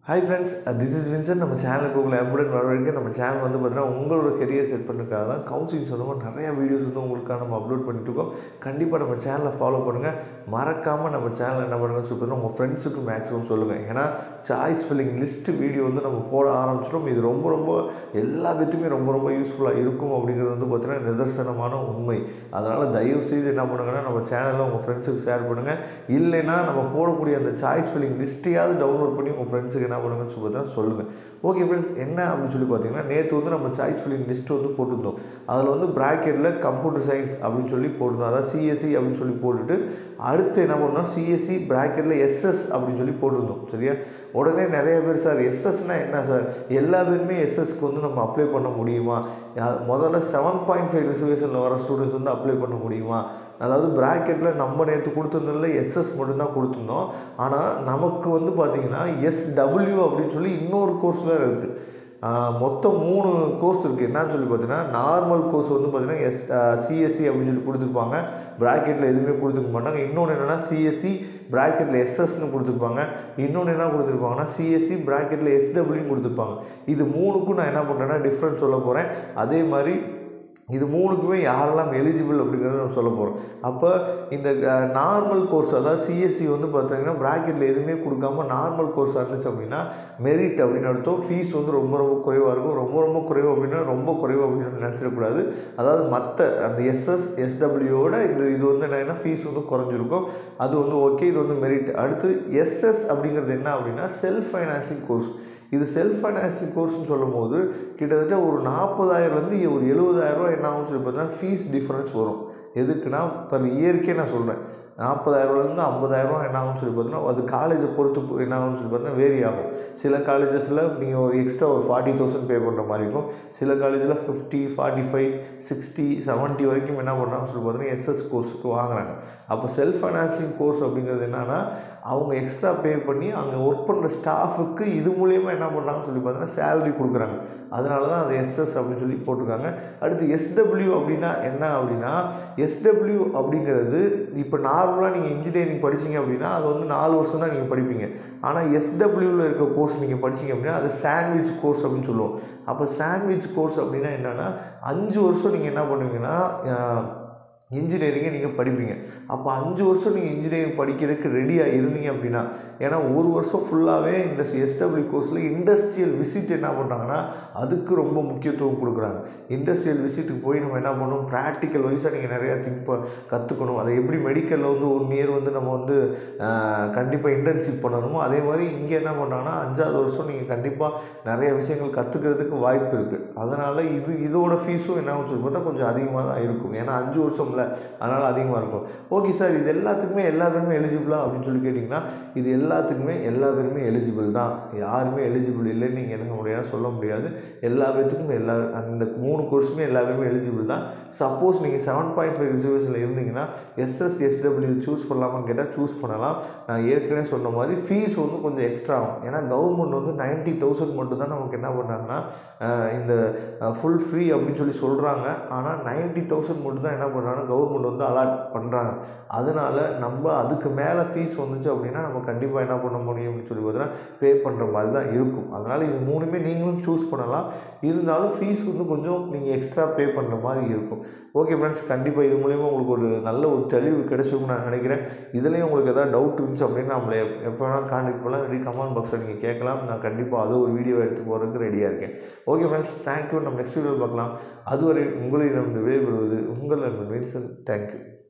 hi friends this is Vinson நம்ம சேனலுக்கு உங்களை எம்புடன் வரவழைக்க நம்ம சேனல் வந்து பார்த்தீங்கன்னா உங்களோட கெரியர் செட் பண்ணுறதுக்காக தான் கவுன்சிலிங் சொந்தமாக நிறையா வீடியோஸ் வந்து உங்களுக்காக நம்ம அப்லோட் பண்ணிட்டு இருக்கோம் கண்டிப்பாக நம்ம சேனலை ஃபாலோ பண்ணுங்கள் மறக்காமல் நம்ம சேனலை என்ன பண்ணுங்கள் சொல்லி உங்கள் ஃப்ரெண்ட்ஸுக்கு மேக்ஸிமம் சொல்லுங்கள் ஏன்னா சாய்ஸ் ஃபில்லிங் லிஸ்ட் வீடியோ வந்து நம்ம போட ஆரம்பிச்சிட்டோம் இது ரொம்ப ரொம்ப எல்லா பேத்துக்குமே ரொம்ப ரொம்ப யூஸ்ஃபுல்லாக இருக்கும் அப்படிங்கிறது வந்து பார்த்தீங்கன்னா நிதர்சனமான உண்மை அதனால் தயவு செய்து என்ன பண்ணுங்கன்னா நம்ம சேனலில் உங்கள் ஃப்ரெண்ட்ஸுக்கு ஷேர் பண்ணுங்கள் இல்லைன்னா நம்ம போடக்கூடிய அந்த சாய்ஸ் ஃபில்லிங் லிஸ்ட்டையாவது டவுன்லோட் பண்ணி உங்கள் ஃப்ரெண்ட்ஸுக்கு என்ன பண்ணுங்கன்னு சொல்லி பார்த்தா சொல்லுங்கள் ஓகே ஃப்ரெண்ட்ஸ் என்ன அப்படின்னு சொல்லி பார்த்தீங்கன்னா நேற்று வந்து நம்ம சாய்ஸ் ஃபில்லிங் லிஸ்ட் வந்து போட்டிருந்தோம் அதில் வந்து ப்ராக்கெட்டில் கம்ப்யூட்டர் சயின்ஸ் அப்படின்னு சொல்லி போட்டிருந்தோம் அதாவது சிஎஸ்சி அப்படின்னு சொல்லி போட்டுட்டு அடுத்து என்ன பண்ணோம் சிஎஸ்சி ப்ராக்கெட்டில் எஸ்எஸ் அப்படின்னு சொல்லி போட்டிருந்தோம் சரியா உடனே நிறைய பேர் சார் எஸ்எஸ்னால் என்ன சார் எல்லா பேருமே எஸ்எஸ்க்கு வந்து நம்ம அப்ளை பண்ண முடியுமா யா- முதல்ல செவன் பாயிண்ட் ஃபைவ் ரிசர்வேஷனில் வர ஸ்டூடெண்ட்ஸ் வந்து அப்ளை பண்ண முடியுமா அதாவது ப்ராக்கெட்டில் நம்ம நேற்று கொடுத்துருந்ததுல எஸ்எஸ் மட்டும்தான் கொடுத்துருந்தோம் ஆனால் நமக்கு வந்து பார்த்திங்கன்னா எஸ்டபிள்யூ அப்படின்னு சொல்லி இன்னொரு கோர்ஸ் வேறு இருக்குது மொத்தம் மூணு கோர்ஸ் இருக்குது என்னன்னு சொல்லி பார்த்தீங்கன்னா நார்மல் கோர்ஸ் வந்து பார்த்தீங்கன்னா எஸ் சிஎஸ்சி அப்படின்னு சொல்லி கொடுத்துருப்பாங்க ப்ராக்கெட்டில் எதுவுமே கொடுத்துருக்க மாட்டாங்க இன்னொன்று என்னென்னா சிஎஸ்சி ப்ராக்கெட்டில் எஸ்எஸ்னு கொடுத்துருப்பாங்க இன்னொன்று என்ன கொடுத்துருப்பாங்கன்னா சிஎஸ்சி ப்ராக்கெட்டில் எஸ்டபிள்யூன்னு கொடுத்துருப்பாங்க இது மூணுக்கும் நான் என்ன பண்ணுறேன்னா டிஃப்ரெண்ட் சொல்ல போகிறேன் அதே மாதிரி இது மூணுக்குமே யாரெல்லாம் எலிஜிபிள் அப்படிங்கிறத நம்ம சொல்ல போகிறோம் அப்போ இந்த நார்மல் கோர்ஸ் அதாவது சிஎஸ்சி வந்து பார்த்தீங்கன்னா ப்ராக்கெட்டில் எதுவுமே கொடுக்காம நார்மல் கோர்ஸாக இருந்துச்சு அப்படின்னா மெரிட் அப்படின்னு அர்த்தம் ஃபீஸ் வந்து ரொம்ப ரொம்ப குறைவாக இருக்கும் ரொம்ப ரொம்ப குறைவு அப்படின்னா ரொம்ப குறைவு அப்படின்னு நினச்சிடக்கூடாது அதாவது மற்ற அந்த எஸ்எஸ் எஸ்டபிள்யூவோட இந்த இது வந்து என்னன்னா ஃபீஸ் வந்து குறைஞ்சிருக்கும் அது வந்து ஓகே இது வந்து மெரிட் அடுத்து எஸ்எஸ் அப்படிங்கிறது என்ன அப்படின்னா செல்ஃப் ஃபைனான்சிங் கோர்ஸ் இது செல்ஃப் ஃபைனான்சிங் கோர்ஸ்னு சொல்லும் போது கிட்டத்தட்ட ஒரு நாற்பதாயிரம்லேருந்து ஒரு எழுபதாயிரரூவா என்ன ஆகும்னு சொல்லி பார்த்தீங்கன்னா ஃபீஸ் டிஃப்ரென்ஸ் வரும் எதுக்குன்னா பர் இயற்கே நான் சொல்கிறேன் நாற்பதாயிரரூவாலேருந்து ஐம்பதாயிரரூவா என்ன ஆகும்னு சொல்லி பார்த்தீங்கன்னா அது காலேஜை பொறுத்து என்ன ஆகும்னு சொல்லி பார்த்தீங்கன்னா வேரி ஆகும் சில காலேஜஸில் நீங்கள் ஒரு எக்ஸ்ட்ரா ஒரு ஃபார்ட்டி தௌசண்ட் பே பண்ணுற மாதிரி இருக்கும் சில காலேஜில் fifty forty five sixty seventy வரைக்கும் என்ன பண்ணுறாங்கன்னு சொல்லி பார்த்தீங்கன்னா எஸ்எஸ் கோர்ஸுக்கு வாங்குறாங்க அப்போ செல்ஃப் ஃபைனான்சிங் கோர்ஸ் அப்படிங்கிறது என்னென்னா அவங்க எக்ஸ்ட்ரா பே பண்ணி அங்கே ஒர்க் பண்ணுற ஸ்டாஃபுக்கு இது மூலயமா என்ன பண்ணுறாங்கன்னு சொல்லி பார்த்தீங்கன்னா சேலரி கொடுக்குறாங்க அதனால தான் அது எஸ்எஸ் அப்படின்னு சொல்லி போட்டிருக்காங்க அடுத்து எஸ்டபிள்யூ அப்படின்னா என்ன அப்படின்னா எஸ்டபிள்யூ அப்படிங்கிறது இப்போ நார்மலாக நீங்கள் இன்ஜினியரிங் படிச்சீங்க அப்படின்னா அது வந்து நாலு வருஷம் தான் நீங்கள் படிப்பீங்க ஆனால் எஸ்டபிள்யூவில் இருக்க கோர்ஸ் நீங்கள் படிச்சீங்க அப்படின்னா அது சாண்ட்விச் கோர்ஸ் அப்படின்னு சொல்லுவோம் அப்போ சாண்ட்விச் கோர்ஸ் அப்படின்னா என்னென்னா அஞ்சு வருஷம் நீங்கள் என்ன பண்ணுவீங்கன்னா அஹ், இன்ஜினியரிங்கை நீங்கள் படிப்பீங்க அப்போ அஞ்சு வருஷம் நீங்கள் இன்ஜினியரிங் படிக்கிறதுக்கு ரெடியாக இருந்தீங்க அப்படின்னா ஏன்னா ஒரு வருஷம் ஃபுல்லாகவே இந்த எஸ்டபிள்யூ கோர்ஸில் இண்டஸ்ட்ரியல் விசிட் என்ன பண்ணுறாங்கன்னா அதுக்கு ரொம்ப முக்கியத்துவம் கொடுக்குறாங்க இண்டஸ்ட்ரியல் விசிட்டுக்கு போய் நம்ம என்ன பண்ணணும் ப்ராக்டிக்கல் வைஸாக நீங்கள் நிறையா திங்க் ப கற்றுக்கணும் அதை எப்படி மெடிக்கலில் வந்து ஒன் இயர் வந்து நம்ம வந்து கண்டிப்பாக இன்டர்ன்ஷிப் பண்ணணுமோ அதே மாதிரி இங்கே என்ன பண்ணுறாங்கன்னா அஞ்சாவது வருஷம் நீங்கள் கண்டிப்பாக நிறைய விஷயங்கள் கற்றுக்கிறதுக்கு வாய்ப்பு இருக்குது அதனால் இது இதோட ஃபீஸும் என்ன ஆகும்னு சொல்லி பார்த்தா கொஞ்சம் அதிகமாக தான் இருக்கும் ஏன்னா அஞ்சு வருஷம்ல அதனால் அதிகமாக இருக்கும் ஓகே சார் இது எல்லாத்துக்குமே எல்லா பேருமே எலிஜிபிளா அப்படின்னு சொல்லி கேட்டிங்கன்னா இது எல்லாத்துக்குமே எல்லா பேருமே எலிஜிபிள் தான் யாருமே எலிஜிபிள் இல்லைன்னு நீங்கள் என்ன முடியாது சொல்ல முடியாது எல்லா பேர்த்துக்கும் எல்லா அந்த மூணு கோர்ஸுமே எல்லா பேருமே எலிஜிபிள் தான் சப்போஸ் நீங்கள் செவன் பாயிண்ட் ஃபைவ் ரிசர்வேஷனில் இருந்தீங்கன்னா எஸ்எஸ் எஸ்டபிள்யூ சூஸ் பண்ணலாமான்னு கேட்டால் சூஸ் பண்ணலாம் நான் ஏற்கனவே சொன்ன மாதிரி ஃபீஸ் வந்து கொஞ்சம் எக்ஸ்ட்ரா ஆகும் ஏன்னா கவர்மெண்ட் வந்து நைன்ட்டி தௌசண்ட் மட்டும் தான் நமக்கு என்ன பண்ணாங்கன்னா அஹ், இந்த ஃபுல் ஃப்ரீ அப்படின்னு சொல்லி சொல்கிறாங்க ஆனால் நைன்ட்டி தௌசண்ட் மட்டும் தான் என்ன பண்ணுறாங்கன்னா கவர்மெண்ட் வந்து அலாட் பண்ணுறாங்க அதனால் நம்ம அதுக்கு மேலே ஃபீஸ் வந்துச்சு அப்படின்னா நம்ம கண்டிப்பாக என்ன பண்ண முடியும் அப்படின்னு சொல்லி பார்த்தீங்கன்னா பே பண்ணுற மாதிரி தான் இருக்கும் அதனால் இது மூணுமே நீங்களும் சூஸ் பண்ணலாம் இருந்தாலும் ஃபீஸ் வந்து கொஞ்சம் நீங்கள் எக்ஸ்ட்ரா பே பண்ணுற மாதிரி இருக்கும் ஓகே ஃப்ரெண்ட்ஸ் கண்டிப்பாக இது மூலிமா உங்களுக்கு ஒரு நல்ல ஒரு தெளிவு கிடைச்சிருக்கும்னு நான் நினைக்கிறேன் இதுலேயும் உங்களுக்கு எதாவது டவுட் இருந்துச்சு அப்படின்னா நம்மளை எப்- எப்போ வேணாலும் கான்டெக்ட் பண்ணலாம் ரெடி கமெண்ட் பாக்ஸில் நீங்கள் கேட்கலாம் நான் கண்டிப்பாக அது ஒரு வீடியோ எடுத்து போகிறதுக்கு ரெடியாக இருக்கேன் ஓகே ஃப்ரெண்ட்ஸ் தேங்க்யூ நம்ம நெக்ஸ்ட் வீடியோ பார்க்கலாம் அதுவரை உங்களிடம் விடைபெறுவது உங்கள் நண்பன் வின்சன் தேங்க்யூ